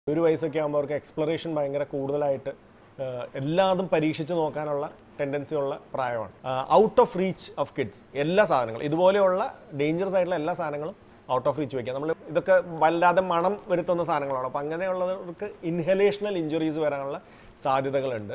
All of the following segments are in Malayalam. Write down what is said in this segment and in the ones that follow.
ഒരു വയസ്സൊക്കെ ആകുമ്പോൾ അവർക്ക് എക്സ്പ്ലറേഷൻ ഭയങ്കര കൂടുതലായിട്ട് ആഹ് എല്ലാതും പരീക്ഷിച്ച് നോക്കാനുള്ള ടെൻഡൻസി ഉള്ള പ്രായമാണ് out of reach of kids എല്ലാ സാധനങ്ങളും ഇതുപോലെയുള്ള ഡേഞ്ചറസ് ആയിട്ടുള്ള എല്ലാ സാധനങ്ങളും ഔട്ട് ഓഫ് റീച്ച് വയ്ക്കുക നമ്മൾ ഇതൊക്കെ വല്ലാതെ മണം വരുത്തുന്ന സാധനങ്ങളാണ് അപ്പോൾ അങ്ങനെയുള്ളവർക്ക് ഇൻഹലേഷണൽ ഇഞ്ചുറീസ് വരാനുള്ള സാധ്യതകളുണ്ട്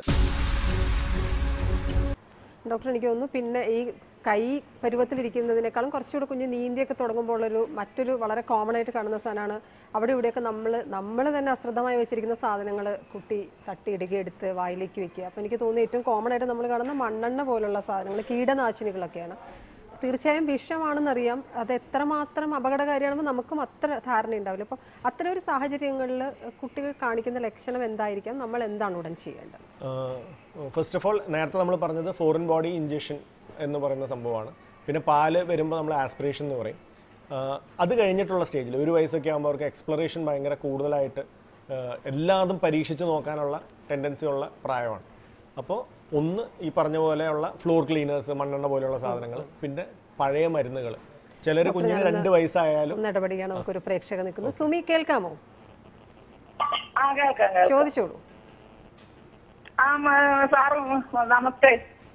ഡോക്ടർ എനിക്ക് തോന്നുന്നു പിന്നെ ഈ കൈ പരുവത്തിലിരിക്കുന്നതിനേക്കാളും കുറച്ചുകൂടെ കുഞ്ഞ് നീന്തിയൊക്കെ തുടങ്ങുമ്പോൾ ഒരു മറ്റൊരു വളരെ കോമൺ ആയിട്ട് കാണുന്ന സാധനമാണ് അവിടെ ഇവിടെയൊക്കെ നമ്മൾ നമ്മൾ തന്നെ അശ്രദ്ധമായി വെച്ചിരിക്കുന്ന സാധനങ്ങൾ കുട്ടി തട്ടിയിടുക എടുത്ത് വായിലേക്ക് വെക്കുക അപ്പോൾ എനിക്ക് തോന്നുന്നു ഏറ്റവും കോമൺ ആയിട്ട് നമ്മൾ കാണുന്ന മണ്ണെണ്ണ പോലുള്ള സാധനങ്ങൾ കീടനാശിനികളൊക്കെയാണ് തീർച്ചയായും വിഷമാണെന്നറിയാം അത് എത്രമാത്രം അപകടകാരിയാണെന്ന് നമുക്കും അത്ര ധാരണ ഉണ്ടാവില്ല അപ്പോൾ അത്തരം ഒരു സാഹചര്യങ്ങളിൽ കുട്ടികൾ കാണിക്കുന്ന ലക്ഷണം എന്തായിരിക്കാം നമ്മൾ എന്താണ് ഉടൻ ചെയ്യേണ്ടത് ഫസ്റ്റ് ഓഫ് ഓൾ നേരത്തെ നമ്മൾ പറഞ്ഞത് ഫോറിൻ ബോഡി ഇഞ്ചക്ഷൻ എന്ന് പറയുന്ന സംഭവമാണ് പിന്നെ പാല് വരുമ്പോൾ നമ്മൾ ആസ്പിറേഷൻ എന്ന് പറയും ആഹ് അത് കഴിഞ്ഞിട്ടുള്ള സ്റ്റേജിൽ ഒരു വയസ്സൊക്കെ ആകുമ്പോൾ അവർക്ക് എക്സ്പ്ലറേഷൻ ഭയങ്കര കൂടുതലായിട്ട് ആഹ് എല്ലാതും പരീക്ഷിച്ച് നോക്കാനുള്ള ടെൻഡൻസി ഉള്ള പ്രായമാണ് അപ്പോൾ ഒന്ന് ഈ പറഞ്ഞ പോലെയുള്ള ഫ്ലോർ ക്ലീനേഴ്സ് മണ്ണെണ്ണ പോലെയുള്ള സാധനങ്ങൾ പിന്നെ പഴയ മരുന്നുകൾ ചിലർ കുഞ്ഞിന് രണ്ട് വയസ്സായാലും ഒന്ന് ഇടപെടുകയാണ് നമുക്കൊരു പ്രേക്ഷക നിൽക്കുന്നത് സുമി കേൾക്കാമോ ആ കേൾക്കാം കേൾക്കാം ചോദിച്ചോളൂ ആ മ- സാറ് നമസ്തേ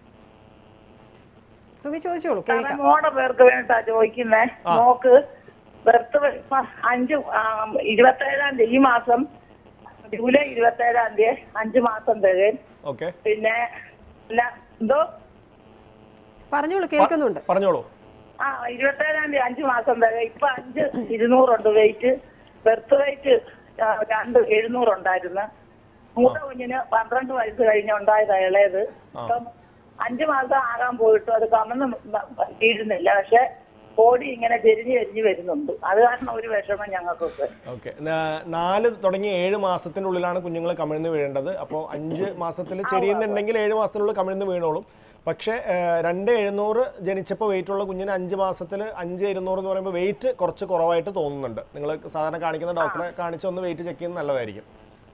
സുമി ചോദിച്ചോളൂ സാറേ കേൾക്കാം മോടെ പേർക്ക് വേണ്ടിട്ടാ ചോദിക്കുന്നേ മോക്ക് ബർത്ത് അഞ്ച് ആ, ഇരുപത്തേഴാം തീയതി ഈ മാസം ജൂലൈ ഇരുപത്തേഴാം തീയതി അഞ്ച് മാസം തികയും ഓക്കെ പിന്നെ അല്ല എന്തോ പറഞ്ഞോളൂ കേൾക്കുന്നുണ്ട് പറഞ്ഞോളൂ ആ ഇരുപത്തേഴാം തീയതി അഞ്ച് മാസം തികയും ഇപ്പൊ അഞ്ച് ഇരുന്നൂറുണ്ട് വെയിറ്റ് ബർത്ത് വെയിറ്റ് രണ്ട് എഴുന്നൂറുണ്ടായിരുന്നു മൂത്ത കുഞ്ഞിന് പന്ത്രണ്ട് വയസ്സ് കഴിഞ്ഞ ഉണ്ടായതാ ഇളയത് അപ്പം അഞ്ചു മാസം ആകാൻ പോയിട്ട് അത് കമന്ന് വീഴുന്നില്ല പക്ഷെ ബോഡി ഇങ്ങനെ ചെരിഞ്ഞ് ചെരിഞ്ഞ് വരുന്നുണ്ട് അത് കാരണം ഒരു വിഷമം ഞങ്ങൾക്കൊക്കെ ഓക്കെ നാല് തുടങ്ങി ഏഴ് മാസത്തിൻ്റെ ഉള്ളിലാണ് കുഞ്ഞുങ്ങൾ കമിഴ്ന്ന് വീഴേണ്ടത് അപ്പോൾ അഞ്ച് മാസത്തിൽ ചെരിയുന്നുണ്ടെങ്കിൽ ഏഴ് മാസത്തിനുള്ളിൽ കമിഴ്ന്ന് വീണോളും പക്ഷേ ആ, രണ്ട് എഴുന്നൂറ് ജനിച്ചപ്പോൾ വെയിറ്റ് ഉള്ള കുഞ്ഞിന് അഞ്ച് മാസത്തിൽ അഞ്ച് ഇരുന്നൂറ് എന്ന് പറയുമ്പോൾ വെയിറ്റ് കുറച്ച് കുറവായിട്ട് തോന്നുന്നുണ്ട് നിങ്ങൾ സാധാരണ കാണിക്കുന്ന ഡോക്ടറെ കാണിച്ച് ഒന്ന് വെയിറ്റ് ചെക്ക് ചെയ്യുന്നത് നല്ലതായിരിക്കും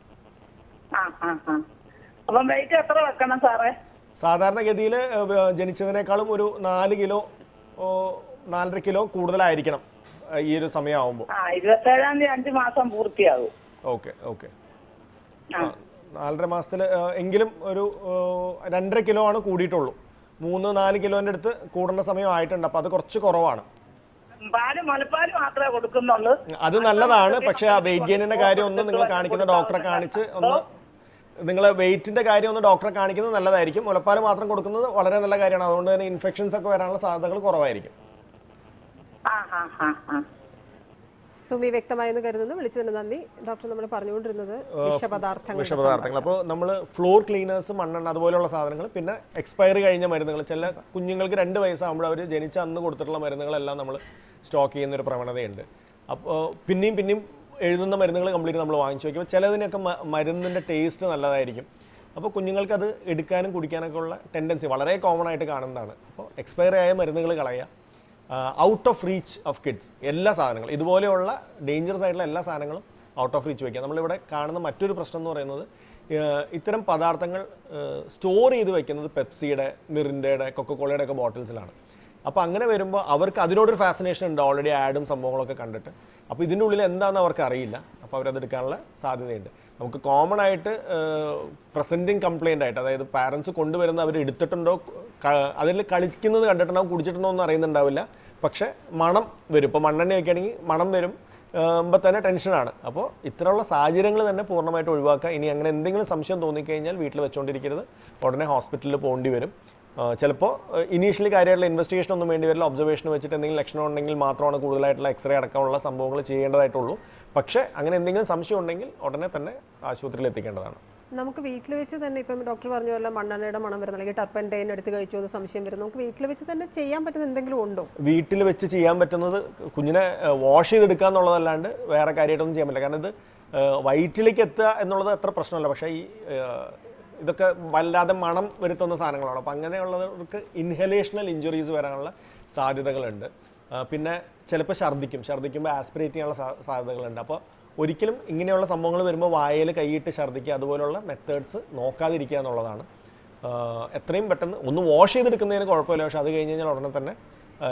ആ ആ ആ അപ്പം വെയിറ്റ് എത്ര വെക്കണം സാറേ സാധാരണഗതിയിൽ ജനിച്ചതിനേക്കാളും ഒരു നാല് കിലോ ഓ, നാലര കിലോ കൂടുതലായിരിക്കണം ആ, ഈ ഒരു സമയമാകുമ്പോൾ ആ ഇരുപത്തേഴാം തീയതി അഞ്ച് മാസം പൂർത്തിയാകും ഓക്കെ ഓക്കെ ആ നാലര മാസത്തിൽ എങ്കിലും ഒരു ആ, രണ്ടര കിലോ ആണ് കൂടിയിട്ടുള്ളൂ മൂന്ന് നാല് കിലോൻ്റെ അടുത്ത് കൂടേണ്ട സമയം ആയിട്ടുണ്ട് അപ്പോൾ അത് കുറച്ച് കുറവാണ് പാല് മുലപ്പാല് മാത്രമേ കൊടുക്കുന്നുള്ളൂ അത് നല്ലതാണ് പക്ഷേ ആ വെയിറ്റ് ഗെയിനിന്റെ കാര്യം ഒന്ന് നിങ്ങൾ കാണിക്കുന്ന ഡോക്ടറെ കാണിച്ച് ഒന്ന് നിങ്ങൾ വെയിറ്റിന്റെ കാര്യം ഒന്ന് ഡോക്ടറെ കാണിക്കുന്നത് നല്ലതായിരിക്കും മുലപ്പാൽ മാത്രം കൊടുക്കുന്നത് വളരെ നല്ല കാര്യമാണ് അതുകൊണ്ട് തന്നെ ഇൻഫെക്ഷൻസ് ഒക്കെ വരാനുള്ള സാധ്യതകൾ കുറവായിരിക്കും ആ ആ ആ ആ സുമി വ്യക്തമായെന്ന് കരുതുന്നു വിളിച്ചതിന് നന്ദി ഡോക്ടർ നമ്മൾ പറഞ്ഞുകൊണ്ടിരുന്നത് വിഷപദാർത്ഥങ്ങൾ വിഷപദാർത്ഥങ്ങൾ അപ്പോൾ നമ്മൾ ഫ്ലോർ ക്ലീനേഴ്സ് മണ്ണെണ്ണ അതുപോലെയുള്ള സാധനങ്ങൾ പിന്നെ എക്സ്പയറി കഴിഞ്ഞ മരുന്നുകൾ ചില കുഞ്ഞുങ്ങൾക്ക് രണ്ട് വയസ്സാകുമ്പോൾ അവർ ജനിച്ച അന്ന് കൊടുത്തിട്ടുള്ള മരുന്നുകളെല്ലാം നമ്മൾ സ്റ്റോക്ക് ചെയ്യുന്ന ഒരു പ്രവണതയുണ്ട് അപ്പോൾ പിന്നെയും പിന്നെയും എഴുതുന്ന മരുന്നുകൾ കംപ്ലീറ്റ് നമ്മൾ വാങ്ങിച്ചു വയ്ക്കുമ്പോൾ ചിലതിനൊക്കെ മ- മരുന്നിൻ്റെ ടേസ്റ്റ് നല്ലതായിരിക്കും അപ്പോൾ കുഞ്ഞുങ്ങൾക്ക് അത് എടുക്കാനും കുടിക്കാനൊക്കെ ഉള്ള ടെൻഡൻസി വളരെ കോമൺ ആയിട്ട് കാണുന്നതാണ് അപ്പോൾ എക്സ്പയറി ആയ മരുന്നുകൾ കളയുക out of reach of kids എല്ലാ സാധനങ്ങളും ഇതുപോലെയുള്ള ഡേഞ്ചറസ് ആയിട്ടുള്ള എല്ലാ സാധനങ്ങളും ഔട്ട് ഓഫ് റീച്ച് വയ്ക്കുക നമ്മളിവിടെ കാണുന്ന മറ്റൊരു പ്രശ്നം എന്ന് പറയുന്നത് ആഹ് ഇത്തരം പദാർത്ഥങ്ങൾ സ്റ്റോർ ചെയ്ത് വെക്കുന്നത് പെപ്സിയുടെ മിറിൻ്റെയുടെ കൊക്കക്കോളയുടെ ഒക്കെ ബോട്ടിൽസിലാണ് അപ്പോൾ അങ്ങനെ വരുമ്പോൾ അവർക്ക് അതിനോടൊരു ഫാസിനേഷൻ ഉണ്ട് ഓൾറെഡി ആഡും സംഭവങ്ങളൊക്കെ കണ്ടിട്ട് അപ്പോൾ ഇതിൻ്റെ ഉള്ളിൽ എന്താണെന്ന് അവർക്ക് അറിയില്ല അപ്പോൾ അവരത് എടുക്കാനുള്ള സാധ്യതയുണ്ട് നമുക്ക് കോമൺ ആയിട്ട് പ്രസൻറ്റിങ് കംപ്ലൈൻ്റ് ആയിട്ട് അതായത് പാരൻസ് കൊണ്ടുവരുന്ന അവർ എടുത്തിട്ടുണ്ടോ ക- അതിൽ കളിക്കുന്നത് കണ്ടിട്ടുണ്ടോ കുടിച്ചിട്ടുണ്ടോ എന്ന് അറിയുന്നുണ്ടാവില്ല പക്ഷേ മണം വരും ഇപ്പോൾ മണ്ണെണ്ണ ഒക്കെ ആണെങ്കിൽ മണം വരും ആകുമ്പോൾ തന്നെ ടെൻഷനാണ് അപ്പോൾ ഇത്തരമുള്ള സാഹചര്യങ്ങൾ തന്നെ പൂർണ്ണമായിട്ട് ഒഴിവാക്കുക ഇനി അങ്ങനെ എന്തെങ്കിലും സംശയം തോന്നിക്കഴിഞ്ഞാൽ വീട്ടിൽ വെച്ചുകൊണ്ടിരിക്കരുത് ഉടനെ ഹോസ്പിറ്റലിൽ പോകേണ്ടി വരും ചിലപ്പോൾ ഇനീഷ്യലി കാര്യമായിട്ടുള്ള ഇൻവെസ്റ്റിഗേഷൻ ഒന്നും വേണ്ടി വരില്ല ഒബ്സർവേഷൻ വെച്ചിട്ട് എന്തെങ്കിലും ലക്ഷണം ഉണ്ടെങ്കിൽ മാത്രമാണ് കൂടുതലായിട്ടുള്ള എക്സ്റേ അടക്കമുള്ള സംഭവങ്ങൾ ചെയ്യേണ്ടതായിട്ടുള്ളൂ പക്ഷേ അങ്ങനെ എന്തെങ്കിലും സംശയം ഉണ്ടെങ്കിൽ ഉടനെ തന്നെ ആശുപത്രിയിൽ എത്തിക്കേണ്ടതാണ് നമുക്ക് വീട്ടിൽ വെച്ച് തന്നെ ഇപ്പം ഡോക്ടർ പറഞ്ഞ പോലെ മണ്ണെണ്ണയുടെ മണം വരുന്ന അല്ലെങ്കിൽ ടർപ്പൻറ്റൈൻ എടുത്ത് കഴിച്ചോ എന്ന് സംശയം വരും നമുക്ക് വീട്ടിൽ വെച്ച് തന്നെ ചെയ്യാൻ പറ്റുന്ന എന്തെങ്കിലും ഉണ്ടോ വീട്ടിൽ വെച്ച് ചെയ്യാൻ പറ്റുന്നത് കുഞ്ഞിനെ വാഷ് ചെയ്തെടുക്കുക എന്നുള്ളതല്ലാണ്ട് വേറെ കാര്യമായിട്ടൊന്നും ചെയ്യാൻ പറ്റില്ല കാരണം ഇത് ഏഹ്, വയറ്റിലേക്ക് എത്തുക എന്നുള്ളത് അത്ര പ്രശ്നമല്ല പക്ഷേ ഈ ഏഹ്, ഇതൊക്കെ വല്ലാതെ മണം വരുത്തുന്ന സാധനങ്ങളാണ് അപ്പോൾ അങ്ങനെയുള്ളവർക്ക് ഇൻഹലേഷണൽ ഇഞ്ചുറീസ് വരാനുള്ള സാധ്യതകളുണ്ട് ആ, പിന്നെ ചിലപ്പോൾ ഛർദ്ദിക്കും ഛർദ്ദിക്കുമ്പോൾ ആസ്പിറേറ്റ് ചെയ്യാനുള്ള സാ- സാധ്യതകളുണ്ട് അപ്പോൾ ഒരിക്കലും ഇങ്ങനെയുള്ള സംഭവങ്ങൾ വരുമ്പോൾ വായയിൽ കൈയിട്ട് ഛർദ്ദിക്കുക അതുപോലുള്ള മെത്തേഡ്സ് നോക്കാതിരിക്കുക എന്നുള്ളതാണ് ആഹ് എത്രയും പെട്ടെന്ന് ഒന്ന് വാഷ് ചെയ്തെടുക്കുന്നതിന് കുഴപ്പമില്ല പക്ഷെ അത് കഴിഞ്ഞ് കഴിഞ്ഞാൽ ഉടനെ തന്നെ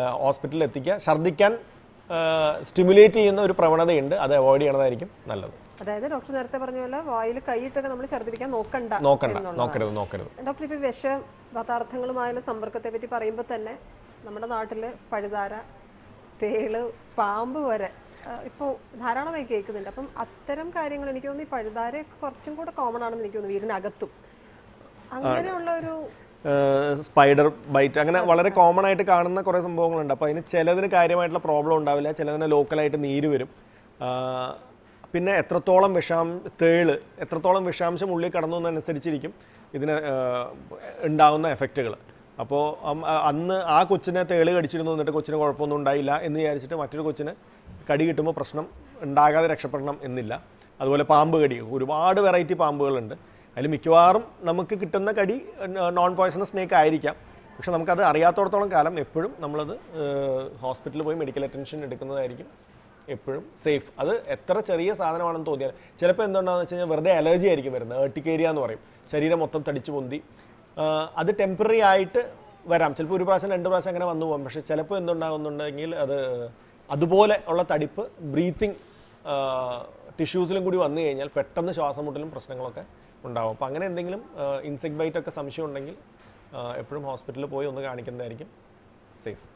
ഹോസ്പിറ്റലിൽ എത്തിക്കുക ഛർദ്ദിക്കാൻ സ്റ്റിമുലേറ്റ് ചെയ്യുന്ന ഒരു പ്രവണതയുണ്ട് അത് അവോയ്ഡ് ചെയ്യണതായിരിക്കും നല്ലത് അതായത് ഡോക്ടർ നേരത്തെ പറഞ്ഞ പോലെ വായിൽ കൈയിട്ടൊക്കെ നമ്മൾ ഛർദ്ദിപ്പിക്കാൻ നോക്കണ്ട നോക്കണ്ട എന്നുള്ളതാണ്. നോക്കരുത് നോക്കരുത് ഡോക്ടർ ഇപ്പോൾ വിഷ പദാർത്ഥങ്ങളുമായുള്ള സമ്പർക്കത്തെ പറ്റി പറയുമ്പോൾ തന്നെ നമ്മുടെ നാട്ടിൽ പഴുതാര തേള് പാമ്പ് വരെ ഇപ്പോൾ ധാരാളമായി കേൾക്കുന്നുണ്ട് അപ്പം അത്തരം കാര്യങ്ങൾ എനിക്ക് തോന്നുന്നു ഈ പഴുതാരയൊക്കെ കുറച്ചും കൂടെ കോമൺ ആണെന്ന് എനിക്ക് തോന്നുന്നു വീടിനകത്തും അങ്ങനെയുള്ള ഒരു സ്പൈഡർ ബൈറ്റ് അങ്ങനെ വളരെ കോമൺ ആയിട്ട് കാണുന്ന കുറേ സംഭവങ്ങളുണ്ട് അപ്പോൾ അതിന് ചിലതിന് കാര്യമായിട്ടുള്ള പ്രോബ്ലം ഉണ്ടാവില്ല ചിലതിന് ലോക്കലായിട്ട് നീര് വരും ആ, പിന്നെ എത്രത്തോളം വിഷാം തേള് എത്രത്തോളം വിഷാംശം ഉള്ളിൽ കടന്നു എന്നനുസരിച്ചിരിക്കും ഇതിന് ആ, ഉണ്ടാകുന്ന എഫക്റ്റുകൾ അപ്പോൾ അന്ന് ആ കൊച്ചിനെ തേള് കടിച്ചിരുന്നു എന്നിട്ട് കൊച്ചിന് കുഴപ്പമൊന്നും ഉണ്ടായില്ല എന്ന് വിചാരിച്ചിട്ട് മറ്റൊരു കൊച്ചിന് കടി കിട്ടുമ്പോൾ പ്രശ്നം ഉണ്ടാകാതെ രക്ഷപ്പെടണം എന്നില്ല അതുപോലെ പാമ്പ് കടി ഒരുപാട് വെറൈറ്റി പാമ്പുകളുണ്ട് അതിൽ മിക്കവാറും നമുക്ക് കിട്ടുന്ന കടി നോൺ പോയ്സണസ് സ്നേക്ക് ആയിരിക്കാം പക്ഷെ നമുക്കത് അറിയാത്തോടത്തോളം കാലം എപ്പോഴും നമ്മളത് ഹോസ്പിറ്റലിൽ പോയി മെഡിക്കൽ അറ്റൻഷൻ എടുക്കുന്നതായിരിക്കും എപ്പോഴും സേഫ് അത് എത്ര ചെറിയ സാധനമാണെന്ന് തോന്നിയാൽ ചിലപ്പോൾ എന്തുകൊണ്ടാണെന്ന് വെച്ച് കഴിഞ്ഞാൽ വെറുതെ അലർജി ആയിരിക്കും വരുന്നത് ഏർട്ടിക്കേരിയ എന്ന് പറയും ശരീരം മൊത്തം തടിച്ചു പൊന്തി ആ, അത് ടെമ്പററി ആയിട്ട് വരാം ചിലപ്പോൾ ഒരു പ്രാവശ്യം രണ്ട് പ്രാവശ്യം അങ്ങനെ വന്നു പോകും പക്ഷെ ചിലപ്പോൾ എന്തുണ്ടാകുന്നുണ്ടെങ്കിൽ അത് അതുപോലെ ഉള്ള തടിപ്പ് ബ്രീത്തിങ് ടിഷ്യൂസിലും കൂടി വന്നു കഴിഞ്ഞാൽ പെട്ടെന്ന് ശ്വാസം മുട്ടലും പ്രശ്നങ്ങളൊക്കെ ഉണ്ടാവും അപ്പോൾ അങ്ങനെ എന്തെങ്കിലും ഇൻസെക്ട് ബൈറ്റ് ഒക്കെ സംശയം ഉണ്ടെങ്കിൽ എപ്പോഴും ഹോസ്പിറ്റലിൽ പോയി ഒന്ന് കാണിക്കുന്നതായിരിക്കും സേഫ്